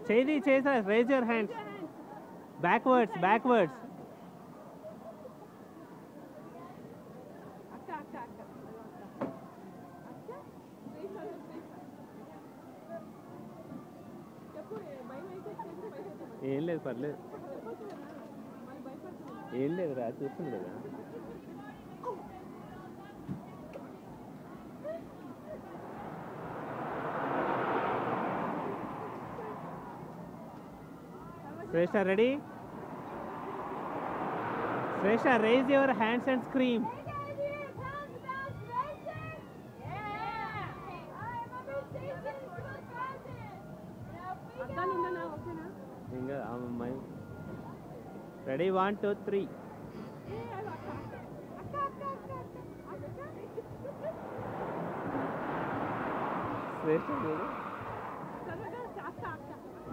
చేది చేసా raise your hands backwards backwards అక్క అక్క అక్క అక్క శ్రీష శ్రీష చెప్పు ఏ భయం అయితే చెప్పు భయపడుతున్నా ఏం లేదు పర్లేదు మళ్ళీ భయపడుతున్నా ఏం లేదు రా చూస్తుంది కదా Shreshta ready Shreshta raise your hands and scream అక్క నిన్న ఓకేనా ఇంకా అమ్మాయి రెడీ వన్ టూ త్రీ ఏ అది అక్క అక్క అక్క అక్క అక్క అక్క శ్రేష్ట చూడు త్వరగా అక్క అక్క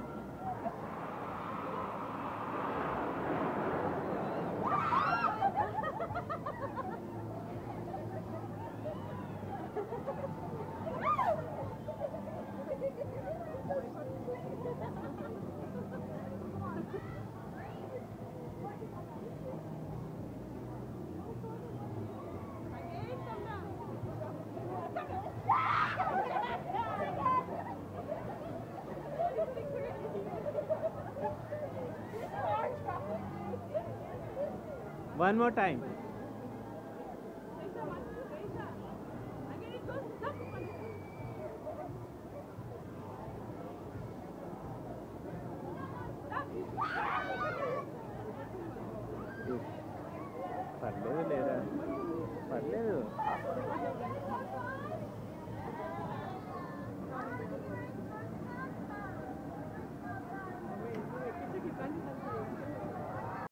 వన్ మోర్ టైం పర్లేదు లేదా పర్లేదు